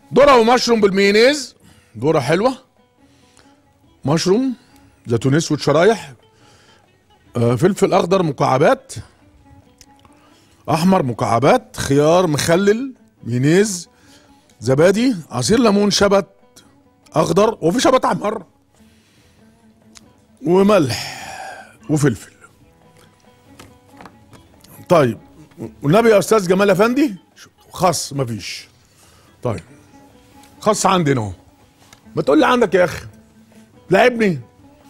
ذره ومشروم بالمايونيز ذره حلوه مشروم زيتون اسود شرايح آه، فلفل اخضر مكعبات احمر مكعبات خيار مخلل مايونيز زبادي عصير ليمون شبت اخضر وفي شبت احمر وملح وفلفل طيب والنبي يا استاذ جمال افندي خس مفيش طيب خس عندنا اهو ما تقول لي عندك يا اخي لعبني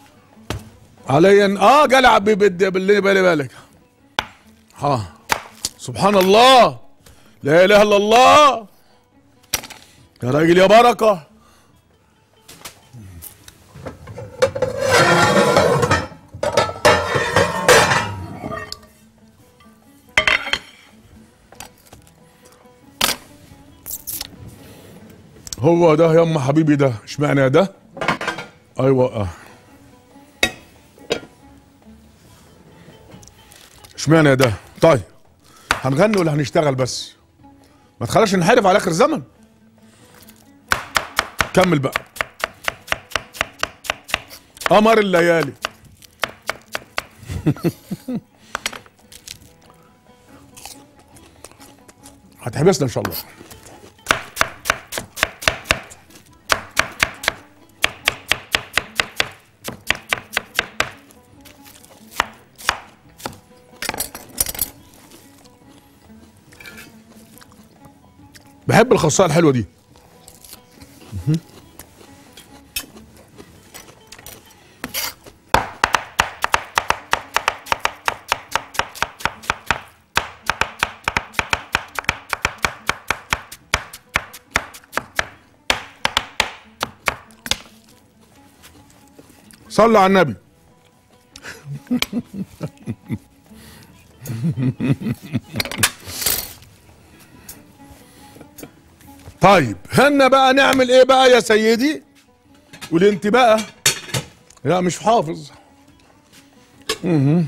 عليا اه جلع باللي بالي بالك ها سبحان الله لا اله الا الله يا راجل يا بركه هو ده يا ام حبيبي ده اشمعنى ده ايوه اه اشمعنى ده طيب هنغني ولا هنشتغل بس ما تخليش نحارب على اخر زمن كمل بقى قمر الليالي هتحبسنا ان شاء الله بحب الخصائص الحلوه دي صلوا على النبي طيب هنا بقى نعمل ايه بقى يا سيدي قول انت بقى لا مش حافظ مهم.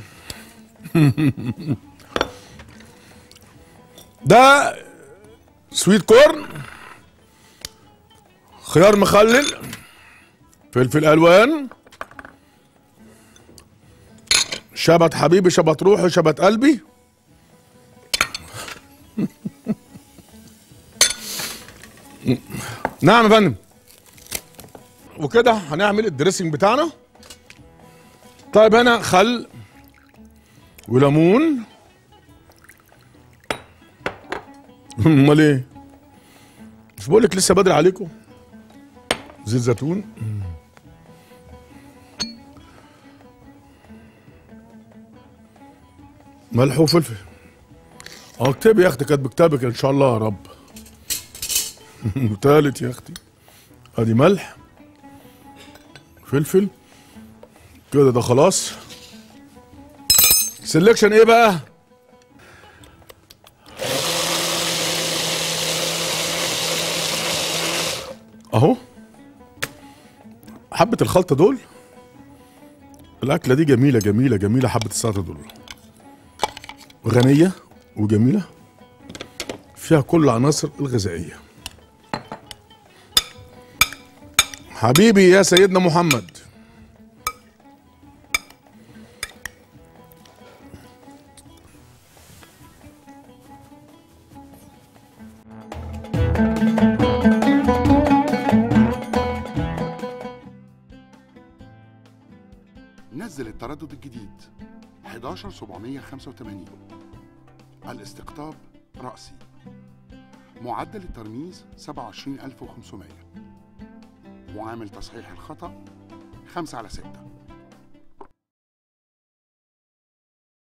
ده سويت كورن خيار مخلل فلفل الوان شبت حبيبي شبت روحي شبت قلبي نعم يا فندم وكده هنعمل الدريسنج بتاعنا طيب هنا خل وليمون امال ايه مش بقول لك لسه بدري عليكم زيت زيتون ملح وفلفل اه اكتبي يا اختي كاتب كتابك ان شاء الله يا رب تالت يا اختي ادي ملح فلفل كده ده خلاص سلكشن ايه بقى اهو حبة الخلطة دول الأكلة دي جميلة جميلة جميلة حبة السلطة دول غنية وجميلة فيها كل العناصر الغذائية حبيبي يا سيدنا محمد نزل التردد الجديد 11785 الاستقطاب رأسي معدل الترميز 27500 معامل تصحيح الخطأ 5 على 6